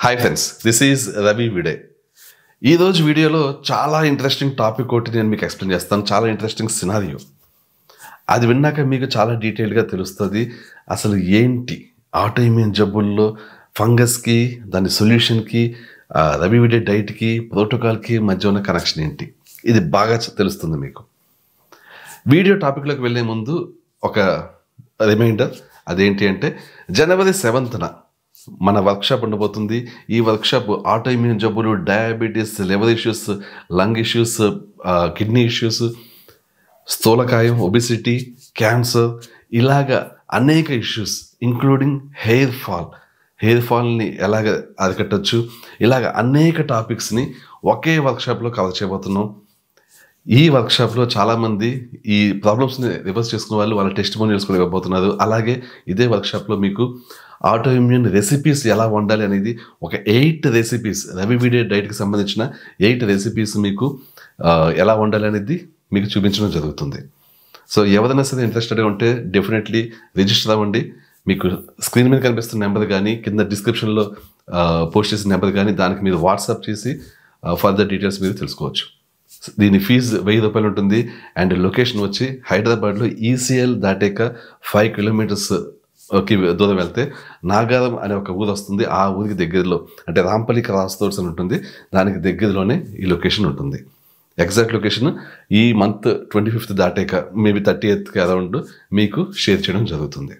hi friends this is Ravi విడే ఈరోజు వీడియోలో చాలా ఇంట్రెస్టింగ్ టాపిక్ ఒకటి నేను మీకు ఎక్స్ప్లెయిన్ చేస్తాను చాలా ఇంట్రెస్టింగ్ సినారియో అది విన్నాక మీకు చాలా డీటెయిల్గా తెలుస్తుంది అసలు ఏంటి ఆటోఇమ్యూన్ జబ్బుల్లో ఫంగస్కి దాని సొల్యూషన్కి ఆ, రవి విడే డైట్కి ప్రోటోకాల్కి మధ్య ఉన్న కనెక్షన్ ఏంటి ఇది బాగా చ- తెలుస్తుంది మీకు వీడియో టాపిక్లోకి వెళ్ళే ముందు ఒక రిమైండర్ అదేంటి అంటే జనవరి సెవెంత్న మన వర్క్షాప్ ఉండబోతుంది ఈ వర్క్షాప్ ఆటోఇమ్యూన్ జబ్బులు diabetes liver issues lung issues kidney issues స్థూలకాయం ఒబిసిటీ క్యాన్సర్ ఇలాగ అనేక issues including hair fall hair ఫాల్ని ఎలాగ అరికట్టచ్చు ఇలాగ అనేక టాపిక్స్ని ఒకే వర్క్షాప్లో కవర్ చేయబోతున్నాం ఈ వర్క్షాప్లో చాలామంది ఈ ప్రాబ్లమ్స్ని రివర్స్ చేసుకున్న వాళ్ళు వాళ్ళ టెస్ట్ మోనియల్స్ కూడా ఇవ్వబోతున్నారు అలాగే ఇదే వర్క్షాప్లో మీకు ఆటో ఇమ్యూన్ రెసిపీస్ ఎలా వండాలి అనేది ఒక ఎయిట్ రెసిపీస్ రవి వీడియో డైట్కి సంబంధించిన ఎయిట్ రెసిపీస్ మీకు ఆ, ఎలా వండాలి అనేది మీకు చూపించడం జరుగుతుంది సో ఎవరైనా సరే ఇంట్రెస్టెడ్గా ఉంటే డెఫినెట్లీ రిజిస్టర్ అవ్వండి మీకు స్క్రీన్ మీద కనిపిస్తున్న నెంబర్ కానీ కింద డిస్క్రిప్షన్లో పోస్ట్ చేసిన నెంబర్ కానీ దానికి మీరు వాట్సాప్ చేసి ఫర్దర్ డీటెయిల్స్ మీరు తెలుసుకోవచ్చు దీని ఫీజు వెయ్యి రూపాయలు ఉంటుంది అండ్ లొకేషన్ వచ్చి హైదరాబాద్లో ఈసీఎల్ దాటాక ఫైవ్ కిలోమీటర్స్ కి దూరం వెళ్తే నాగారం అనే ఒక ఊరు వస్తుంది ఆ ఊరికి దగ్గరలో అంటే రాంపల్లి క్రాస్ రోడ్స్ అని ఉంటుంది దానికి దగ్గరలోనే ఈ లొకేషన్ ఉంటుంది ఎగ్జాక్ట్ లొకేషన్ ఈ మంత్ ట్వంటీ ఫిఫ్త్ దాటాక మేబీ థర్టీ ఎయిత్కి అరౌండ్ మీకు షేర్ చేయడం జరుగుతుంది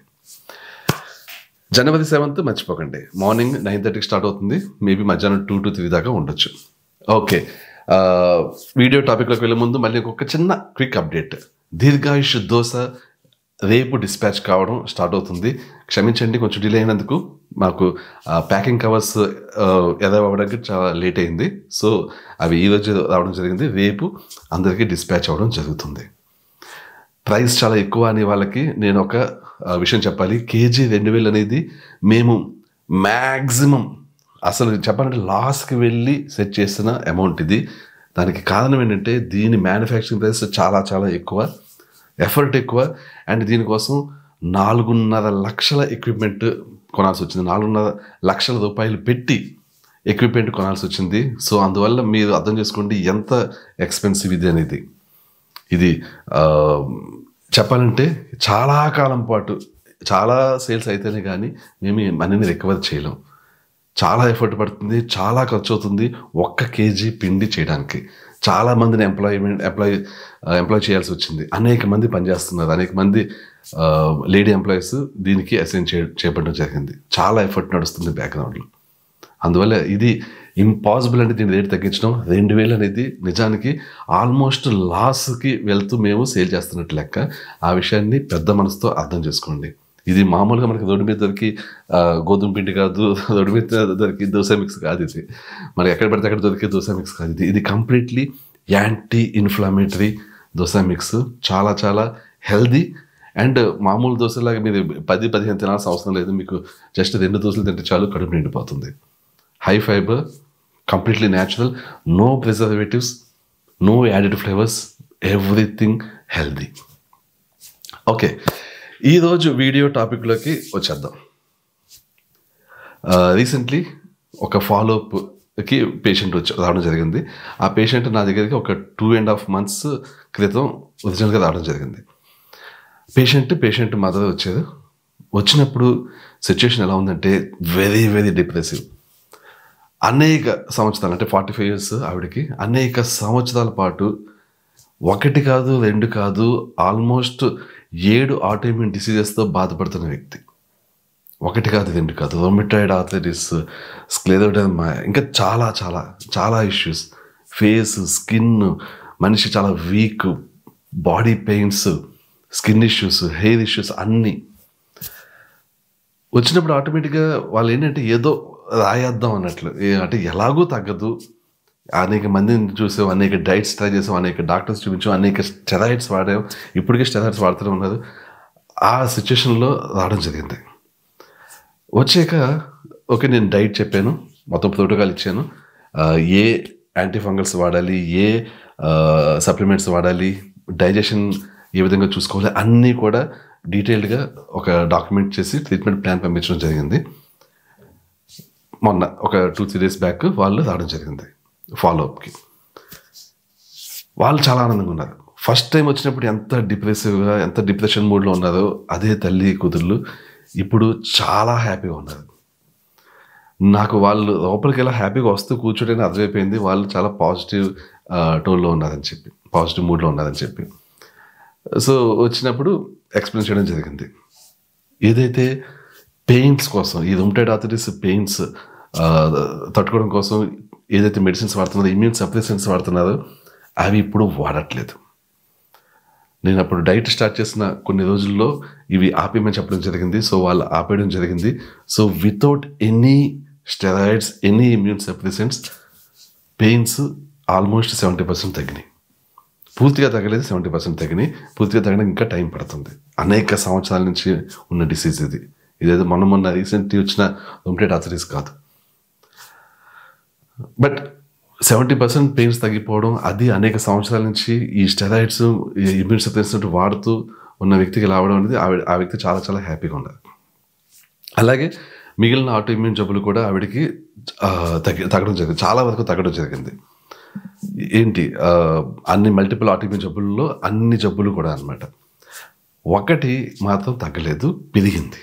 జనవరి సెవెంత్ మర్చిపోకండి మార్నింగ్ నైన్ థర్టీకి స్టార్ట్ అవుతుంది మేబీ మధ్యాహ్నం టూ టు త్రీ దాకా ఉండొచ్చు ఓకే ఆ, వీడియో టాపిక్లోకి వెళ్ళే ముందు మళ్ళీ ఒక చిన్న క్విక్ అప్డేట్ దీర్ఘాయుష్ దోశ రేపు డిస్పాచ్ కావడం స్టార్ట్ అవుతుంది క్షమించండి కొంచెం డిలే అయినందుకు మాకు ప్యాకింగ్ కవర్స్ ఎదవ అవ్వడానికి చాలా లేట్ అయింది సో అవి ఈ రోజు రావడం జరిగింది రేపు అందరికీ డిస్పాచ్ అవ్వడం జరుగుతుంది ప్రైస్ చాలా ఎక్కువ అనే వాళ్ళకి నేను ఒక ఆ, విషయం చెప్పాలి కేజీ రెండు వేలు అనేది మేము మ్యాక్సిమం అసలు చెప్పాలంటే లాస్కి వెళ్ళి సెట్ చేసిన అమౌంట్ ఇది దానికి కారణం ఏంటంటే దీని మ్యానుఫ్యాక్చరింగ్ ప్రైస్ చాలా చాలా ఎక్కువ ఎఫర్ట్ ఎక్కువ అండ్ దీనికోసం నాలుగున్నర లక్షల ఎక్విప్మెంట్ కొనాల్సి వచ్చింది నాలుగున్నర లక్షల రూపాయలు పెట్టి ఎక్విప్మెంట్ కొనాల్సి వచ్చింది సో అందువల్ల మీరు అర్థం చేసుకోండి ఎంత ఎక్స్పెన్సివ్ ఇది అనేది ఇది ఆ, చెప్పాలంటే చాలా కాలం పాటు చాలా సేల్స్ అయితేనే కానీ మేము ఈ మనీని రికవర్ చేయలేం చాలా ఎఫర్ట్ పడుతుంది చాలా ఖర్చు అవుతుంది ఒక్క కేజీ పిండి చేయడానికి చాలా మందిని ఎంప్లాయ్మెంట్ ఎంప్లాయ్ ఎంప్లాయ్ చేయాల్సి వచ్చింది అనేక మంది పనిచేస్తున్నారు అనేక మంది లేడీ ఎంప్లాయీస్ దీనికి అసైన్ చే చేపట్టడం జరిగింది చాలా ఎఫర్ట్ నడుస్తుంది బ్యాక్గ్రౌండ్లో అందువల్ల ఇది ఇంపాసిబుల్ అంటే దీని రేట్ తగ్గించడం రెండు వేలు అనేది నిజానికి ఆల్మోస్ట్ లాస్కి వెళ్తూ మేము సేల్ చేస్తున్నట్టు లెక్క ఆ విషయాన్ని పెద్ద మనసుతో అర్థం చేసుకోండి ఇది మామూలుగా మనకి రోడ్డు మీద దొరికి ఆ, గోధుమ పిండి కాదు రోడ్డు మీద దొరికి దోశ మిక్స్ కాదు ఇది మనకి ఎక్కడ పడితే అక్కడ దొరికే దోశ మిక్స్ కాదు ఇది ఇది completely anti inflammatory dosa mix చాలా చాలా హెల్దీ అండ్ మామూలు దోశలాగా మీరు పది పదిహేను తినాల్సిన అవసరం లేదు మీకు జస్ట్ రెండు దోశలు తింటే చాలు కడుపు నిండిపోతుంది high fibre completely natural no preservatives no added flavours everything healthy okay ఈరోజు వీడియో టాపిక్లోకి వచ్చేద్దాం రీసెంట్లీ ఒక ఫాలోఅప్కి పేషెంట్ వచ్చి రావడం జరిగింది ఆ పేషెంట్ నా దగ్గరికి ఒక టూ అండ్ హాఫ్ మంత్స్ క్రితం ఒరిజినల్గా రావడం జరిగింది పేషెంట్ పేషెంట్ మదర్ వచ్చారు వచ్చినప్పుడు సిచ్యుయేషన్ ఎలా ఉందంటే వెరీ వెరీ డిప్రెసివ్ అనేక సంవత్సరాలు అంటే ఫార్టీ ఫైవ్ ఇయర్స్ ఆవిడకి అనేక సంవత్సరాల పాటు ఒకటి కాదు రెండు కాదు ఆల్మోస్ట్ ఏడు ఆటోఇమ్యూన్ డిసీజెస్తో బాధపడుతున్న వ్యక్తి ఒకటి కాదు రెండు కాదు రొమిటాయిడ్ ఆర్థరైటిస్ స్క్లెరోడర్మా ఇంకా చాలా చాలా చాలా ఇష్యూస్ ఫేస్ స్కిన్ మనిషి చాలా weak body pains skin issues hair issues అన్నీ వచ్చినప్పుడు ఆటోమేటిక్గా వాళ్ళు ఏంటంటే ఏదో రాయేద్దాం అన్నట్లు ఏ- అంటే ఎలాగూ తగ్గదు అనేక మందిని చూసాం అనేక డైట్స్ ట్రై చేసాం అనేక డాక్టర్స్ చూపించాం అనేక స్టెరాయిడ్స్ వాడాం ఇప్పటికే స్టెరాయిడ్స్ వాడుతూనే ఉన్నారు ఆ సిచ్యుయేషన్లో రావడం జరిగింది వచ్చాక ఓకే నేను డైట్ చెప్పాను మొత్తం ప్రోటోకాల్ ఇచ్చాను ఆ, ఏ యాంటీ ఫంగల్స్ వాడాలి ఏ సప్లిమెంట్స్ వాడాలి డైజెషన్ ఏ విధంగా చూసుకోవాలి అన్నీ కూడా డీటెయిల్డ్గా ఒక డాక్యుమెంట్ చేసి ట్రీట్మెంట్ ప్లాన్ పంపించడం జరిగింది మొన్న ఒక టూ త్రీ డేస్ బ్యాక్ వాళ్ళు రావడం జరిగింది ఫాలో అప్కి వాళ్ళు చాలా ఆనందంగా ఉన్నారు ఫస్ట్ టైం వచ్చినప్పుడు ఎంత డిప్రెసివ్గా ఎంత డిప్రెషన్ మూడ్లో ఉన్నారో అదే తల్లి కూతుళ్ళు ఇప్పుడు చాలా హ్యాపీగా ఉన్నారు నాకు వాళ్ళు లోపలికి ఎలా హ్యాపీగా వస్తూ కూర్చోటని అర్థమైపోయింది వాళ్ళు చాలా పాజిటివ్ టోన్లో ఉన్నారని చెప్పి పాజిటివ్ మూడ్లో ఉన్నారని చెప్పి సో వచ్చినప్పుడు ఎక్స్ప్లెయిన్ చేయడం జరిగింది ఏదైతే పెయిన్స్ కోసం ఈ రుమ్టైడ్ ఆర్థరైటిస్ పెయిన్స్ తట్టుకోవడం కోసం ఏదైతే మెడిసిన్స్ వాడుతున్నారో ఇమ్యూన్ సప్రెసెంట్స్ వాడుతున్నారో అవి ఇప్పుడు వాడట్లేదు నేను అప్పుడు డైట్ స్టార్ట్ చేసిన కొన్ని రోజుల్లో ఇవి ఆపేయమని చెప్పడం జరిగింది సో వాళ్ళు ఆపేయడం జరిగింది so without any steroids any immune suppressants pains almost seventy percent తగ్గినాయి పూర్తిగా తగ్గలేదు సెవెంటీ పర్సెంట్ తగ్గినాయి పూర్తిగా తగ్గడానికి ఇంకా టైం పడుతుంది అనేక సంవత్సరాల నుంచి ఉన్న డిసీజ్ ఇది ఇదేదో మొన్న మొన్న రీసెంట్లీ వచ్చిన రొమ్టెడ్ ఆథరీస్ కాదు బట్ సెవెంటీ పర్సెంట్ పెయిన్స్ తగ్గిపోవడం అది అనేక సంవత్సరాల నుంచి ఈ స్టెరాయిడ్స్ ఇమ్యూన్ సప్రెసెంట్ వాడుతూ ఉన్న వ్యక్తికి రావడం అనేది ఆవిడ ఆ వ్యక్తి చాలా చాలా హ్యాపీగా ఉన్నారు అలాగే మిగిలిన ఆటో ఇమ్యూన్ జబ్బులు కూడా ఆవిడకి ఆ, తగ్గి తగ్గడం జరిగింది చాలా వరకు తగ్గడం జరిగింది ఏంటి ఆ, అన్ని మల్టిపుల్ ఆటోఇమ్యూన్ జబ్బుల్లో అన్ని జబ్బులు కూడా అన్నమాట ఒకటి మాత్రం తగ్గలేదు పెరిగింది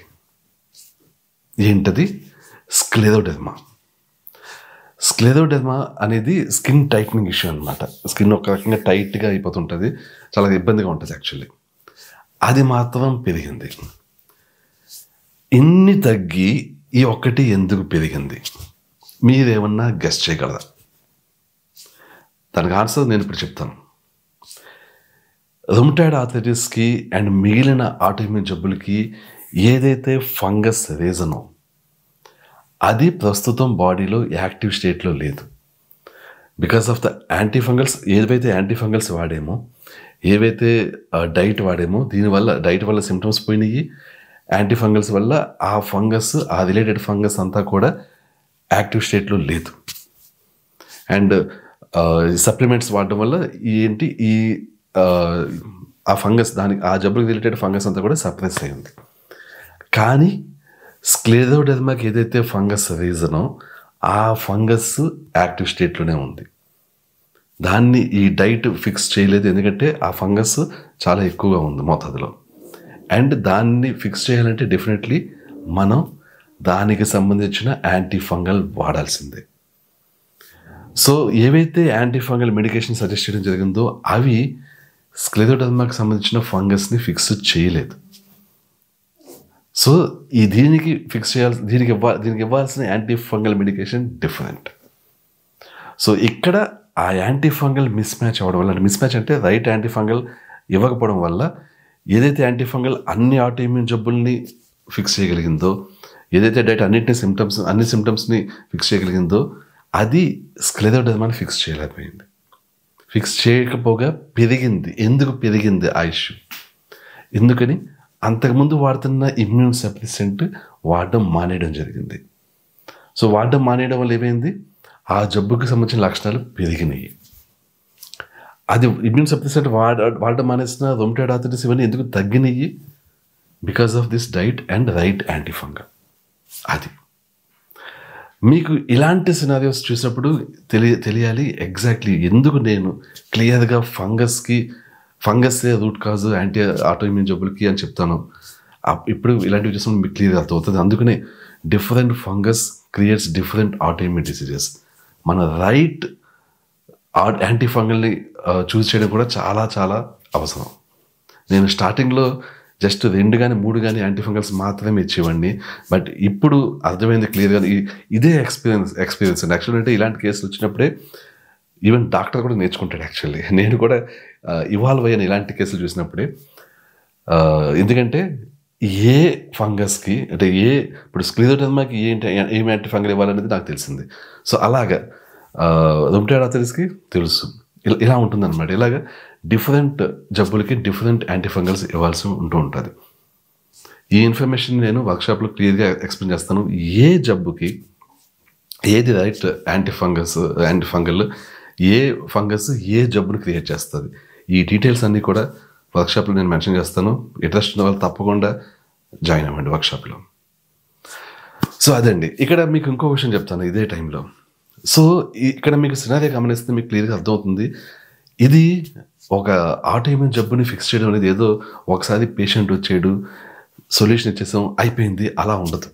ఏంటది స్క్లెరోడెర్మా స్క్లెరోడెర్మా అనేది స్కిన్ టైట్నింగ్ ఇష్యూ అనమాట స్కిన్ ఒక రకంగా టైట్గా అయిపోతుంటుంది చాలా ఇబ్బందిగా ఉంటుంది యాక్చువల్లీ అది మాత్రం పెరిగింది ఇన్ని తగ్గి ఈ ఒక్కటి ఎందుకు పెరిగింది మీరేమన్నా గెస్ట్ చేయగలరా దానికి ఆన్సర్ నేను ఇప్పుడు చెప్తాను రుమ్టైడ్ ఆథరైటిస్కి అండ్ మిగిలిన ఆటోఇమ్యూన్ జబ్బులకి ఏదైతే ఫంగస్ రీజనో అది ప్రస్తుతం బాడీలో యాక్టివ్ స్టేట్లో లేదు because of the anti fungals ఏవైతే యాంటీ ఫంగల్స్ వాడేమో ఏవైతే డైట్ వాడేమో దీనివల్ల డైట్ వల్ల సిమ్టమ్స్ పోయినాయి యాంటీ ఫంగల్స్ వల్ల ఆ ఫంగస్ ఆ రిలేటెడ్ ఫంగస్ అంతా కూడా యాక్టివ్ స్టేట్లో లేదు అండ్ సప్లిమెంట్స్ వాడడం వల్ల ఏంటి ఈ ఆ, ఆ ఫంగస్ దానికి ఆ జబ్బుకి రిలేటెడ్ ఫంగస్ అంతా కూడా సప్రెస్ అయింది కానీ స్క్లేరోడెర్మాకి ఏదైతే ఫంగస్ రీజనో ఆ ఫంగస్ యాక్టివ్ స్టేట్లోనే ఉంది దాన్ని ఈ డైట్ ఫిక్స్ చేయలేదు ఎందుకంటే ఆ ఫంగస్ చాలా ఎక్కువగా ఉంది మోతాదులో అండ్ దాన్ని ఫిక్స్ చేయాలంటే డెఫినెట్లీ మనం దానికి సంబంధించిన యాంటీ ఫంగల్ వాడాల్సిందే సో ఏవైతే యాంటీ ఫంగల్ మెడికేషన్ సజెస్ట్ చేయడం జరిగిందో అవి స్క్లెరోడర్మాకి సంబంధించిన ఫంగస్ని ఫిక్స్ చేయలేదు సో ఈ దీనికి ఫిక్స్ చేయాల్సి దీనికి ఇవ్వ దీనికి ఇవ్వాల్సిన anti fungal medication different so ఇక్కడ ఆ యాంటీ ఫంగల్ మిస్ మ్యాచ్ అవ్వడం వల్ల మిస్ మ్యాచ్ అంటే రైట్ యాంటీ ఫంగల్ ఇవ్వకపోవడం వల్ల ఏదైతే యాంటీ ఫంగల్ అన్ని ఆటోఇమ్యూన్ జబ్బుల్ని ఫిక్స్ చేయగలిగిందో ఏదైతే డైట్ అన్నింటినీ సిమ్టమ్స్ అన్ని సిమ్టమ్స్ని ఫిక్స్ చేయగలిగిందో అది స్క్లెరోడర్మాని ఫిక్స్ చేయలేకపోయింది ఫిక్స్ చేయకపోగా పెరిగింది ఎందుకు పెరిగింది ఆ ఇష్యూ ఎందుకని అంతకుముందు వాడుతున్న ఇమ్యూన్ సప్లిసెంట్ వాడడం మానేయడం జరిగింది సో వాడడం మానేయడం వల్ల ఏమైంది ఆ జబ్బుకి సంబంధించిన లక్షణాలు పెరిగినాయి అది ఇమ్యూన్ సప్లిసెంట్ వాడ వాడడం మానేసిన రొమ్టైడ్ ఆర్థరైటిస్ ఇవన్నీ ఎందుకు తగ్గినాయి because of this diet and right antifungal అది మీకు ఇలాంటి సినారియోస్ చూసినప్పుడు తెలియ తెలియాలి ఎగ్జాక్ట్లీ ఎందుకు నేను క్లియర్గా ఫంగస్కి ఫంగస్సే రూట్ కాజ్ యాంటీ ఆటోఇమ్యూన్ జబ్బులకి అని చెప్తాను అప్- ఇప్పుడు ఇలాంటివి చూసినప్పుడు మీకు క్లియర్గా అర్థమవుతుంది అందుకనే different fungus creates different autoimmune diseases మన రైట్ యాంటీ ఫంగల్ని చూస్ చేయడం కూడా చాలా చాలా అవసరం నేను స్టార్టింగ్లో జస్ట్ రెండు కానీ మూడు కానీ యాంటీ ఫంగల్స్ మాత్రమే ఇచ్చేవాడిని బట్ ఇప్పుడు అర్థమైంది క్లియర్గా ఇదే ఎక్స్పీరియన్స్ ఎక్స్పీరియన్స్ అండి యాక్చువల్ అంటే ఇలాంటి కేసులు వచ్చినప్పుడే ఈవెన్ డాక్టర్ కూడా నేర్చుకుంటాడు యాక్చువల్లీ నేను కూడా ఇవాల్వ్ అయ్యాను ఇలాంటి కేసులు చూసినప్పుడే ఆ, ఎందుకంటే ఏ ఫంగస్కి అంటే ఏ ఇప్పుడు స్క్లీరోడర్మాకి ఏంటి ఏం యాంటీ ఫంగల్ ఇవ్వాలనేది నాకు తెలిసింది సో అలాగా రుమ్టైడ్ ఆథరిస్కి తెలుసు ఇలా ఇలా ఉంటుందన్నమాట ఇలాగ డిఫరెంట్ జబ్బులకి డిఫరెంట్ యాంటీ ఫంగల్స్ ఇవ్వాల్సి ఉంటూ ఉంటుంది ఈ ఇన్ఫర్మేషన్ నేను వర్క్షాప్లో క్లియర్గా ఎక్స్ప్లెయిన్ చేస్తాను ఏ జబ్బుకి ఏది right anti fungus anti fungal ఏ ఫంగస్ ఏ జబ్బును క్రియేట్ చేస్తుంది ఈ డీటెయిల్స్ అన్నీ కూడా వర్క్షాప్లో నేను మెన్షన్ చేస్తాను ఇంట్రెస్ట్ ఉన్న వాళ్ళు తప్పకుండా జాయిన్ అవ్వండి వర్క్షాప్లో సో అదండి ఇక్కడ మీకు ఇంకో విషయం చెప్తాను ఇదే టైంలో సో ఈ- ఇక్కడ మీకు సినారియా గమనిస్తే మీకు క్లియర్గా అర్థమవుతుంది ఇది ఒక ఆటోఇమ్యూన్ జబ్బుని ఫిక్స్ చేయడం అనేది ఏదో ఒకసారి పేషెంట్ వచ్చాడు సొల్యూషన్ ఇచ్చేసాం అయిపోయింది అలా ఉండదు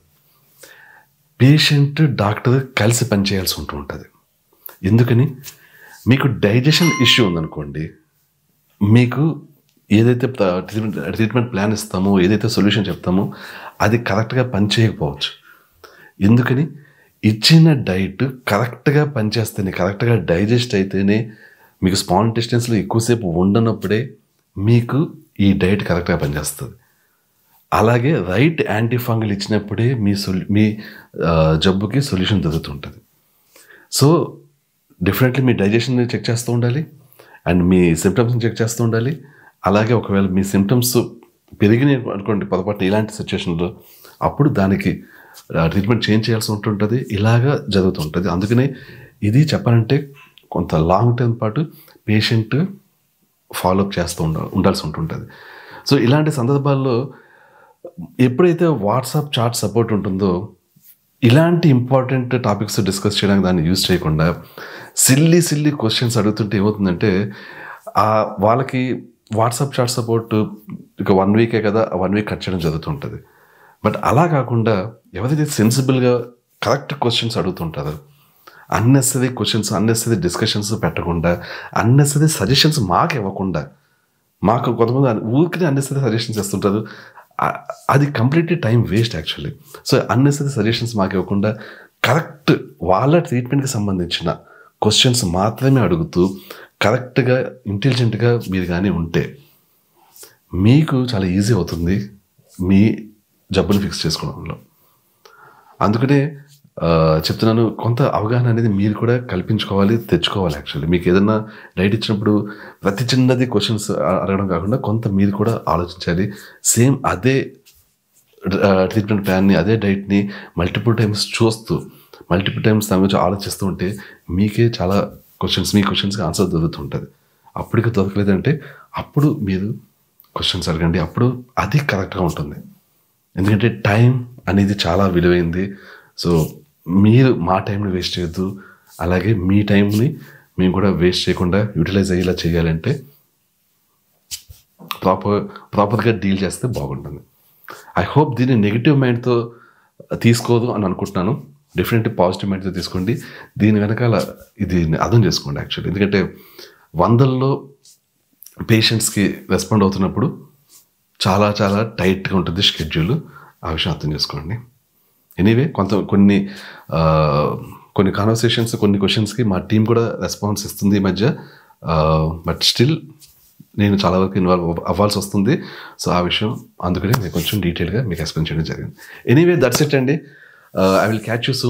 పేషెంట్ డాక్టర్ కలిసి పనిచేయాల్సి ఉంటూ ఉంటుంది ఎందుకని మీకు డైజెషన్ ఇష్యూ ఉందనుకోండి మీకు ఏదైతే ప్ర- ట్రీట్మెంట్ ట్రీట్మెంట్ ప్లాన్ ఇస్తామో ఏదైతే సొల్యూషన్ చెప్తామో అది కరెక్ట్గా పనిచేయకపోవచ్చు ఎందుకని ఇచ్చిన డైట్ కరెక్ట్గా పనిచేస్తేనే కరెక్ట్గా డైజెస్ట్ అయితేనే మీకు స్పాన్ డిస్టెన్స్లో ఎక్కువసేపు ఉండనప్పుడే మీకు ఈ డైట్ కరెక్ట్గా పనిచేస్తుంది అలాగే రైట్ యాంటీ ఫంగల్ ఇచ్చినప్పుడే మీ సొల్యూ మీ ఆ, జబ్బుకి సొల్యూషన్ దొరుకుతుంటుంది సో డెఫినెట్లీ మీ డైజెషన్ చెక్ చేస్తూ ఉండాలి అండ్ మీ సిమ్టమ్స్ని చెక్ చేస్తూ ఉండాలి అలాగే ఒకవేళ మీ సిమ్టమ్స్ పెరిగినాయి అనుకోండి పొరపాటున ఇలాంటి సిచ్యువేషన్లో అప్పుడు దానికి ట్రీట్మెంట్ చేంజ్ చేయాల్సి ఉంటుంటుంది ఇలాగా జరుగుతుంటుంది అందుకనే ఇది చెప్పాలంటే కొంత లాంగ్ టర్మ్ పాటు పేషెంట్ ఫాలోఅప్ చేస్తూ ఉండ ఉండాల్సి ఉంటుంటుంది సో ఇలాంటి సందర్భాల్లో ఎప్పుడైతే వాట్సాప్ చాట్ సపోర్ట్ ఉంటుందో ఇలాంటి ఇంపార్టెంట్ టాపిక్స్ డిస్కస్ చేయడానికి దాన్ని యూజ్ చేయకుండా సిల్లీ సిల్లీ క్వశ్చన్స్ అడుగుతుంటే ఏమవుతుందంటే ఆ వాళ్ళకి వాట్సాప్ చాట్ సపోర్ట్ ఇక వన్ వీకే కదా వన్ వీక్ కట్ చేయడం జరుగుతుంటుంది బట్ అలా కాకుండా ఎవరైతే సెన్సిబుల్గా కరెక్ట్ క్వశ్చన్స్ అడుగుతుంటారో అన్నెసరీ క్వశ్చన్స్ అన్నెసరీ డిస్కషన్స్ పెట్టకుండా అన్నెసరీ సజెషన్స్ మాకు ఇవ్వకుండా మాకు కొంతమంది అన్- ఊరికనే అన్నెసరీ సజెషన్స్ ఇస్తుంటారు ఆ- అది completely time waste actually so unnecessary suggestions మాకు ఇవ్వకుండా కరెక్ట్ వాళ్ళ ట్రీట్మెంట్కి సంబంధించిన క్వశ్చన్స్ మాత్రమే అడుగుతూ కరెక్ట్గా ఇంటెలిజెంట్గా మీరు కానీ ఉంటే మీకు చాలా ఈజీ అవుతుంది మీ జబ్బులు ఫిక్స్ చేసుకోవడంలో అందుకనే ఆ, చెప్తున్నాను కొంత అవగాహన అనేది మీరు కూడా కల్పించుకోవాలి తెచ్చుకోవాలి యాక్చువల్లీ మీకు ఏదన్నా డైట్ ఇచ్చినప్పుడు ప్రతి చిన్నది క్వశ్చన్స్ అడగడం కాకుండా కొంత మీరు కూడా ఆలోచించాలి సేమ్ అదే ట్రీట్మెంట్ ప్లాన్ని అదే డైట్ని మల్టిపుల్ టైమ్స్ చూస్తూ మల్టిపుల్ టైమ్స్ దాని గురించి ఆలోచిస్తూ ఉంటే మీకే చాలా క్వశ్చన్స్ మీ క్వశ్చన్స్కి ఆన్సర్ దొరుకుతుంటుంది అప్పటికి దొరకలేదంటే అప్పుడు మీరు క్వశ్చన్స్ అడగండి అప్పుడు అది కరెక్ట్గా ఉంటుంది ఎందుకంటే టైం అనేది చాలా విలువైంది సో మీరు మా టైంని వేస్ట్ చేయొద్దు అలాగే మీ టైంని మేము కూడా వేస్ట్ చేయకుండా యూటిలైజ్ అయ్యేలా చేయాలంటే ప్రాపర్ ప్రాపర్గా డీల్ చేస్తే బాగుంటుంది ఐ హోప్ దీన్ని నెగిటివ్ మైండ్తో తీసుకోదు అని అనుకుంటున్నాను డెఫినెట్లీ పాజిటివ్ మైండ్తో తీసుకోండి దీని వెనకాల ఇది అర్థం చేసుకోండి యాక్చువల్లీ ఎందుకంటే వందల్లో పేషెంట్స్కి రెస్పాండ్ అవుతున్నప్పుడు చాలా చాలా టైట్గా ఉంటుంది షెడ్యూల్ ఆ విషయం అర్థం చేసుకోండి ఎనీవే కొంత కొన్ని ఆ, కొన్ని కాన్వర్సేషన్స్ కొన్ని క్వశ్చన్స్కి మా టీం కూడా రెస్పాన్స్ ఇస్తుంది ఈ మధ్య బట్ స్టిల్ నేను చాలా వరకు ఇన్వాల్వ్ అవ్వాల్సి వస్తుంది సో ఆ విషయం అందుకనే నేను కొంచెం డీటెయిల్గా మీకు ఎక్స్ప్లెయిన్ చేయడం జరిగింది ఎనీవే దట్స్ ఇట్ అండి ఐ విల్ క్యాచ్ యూ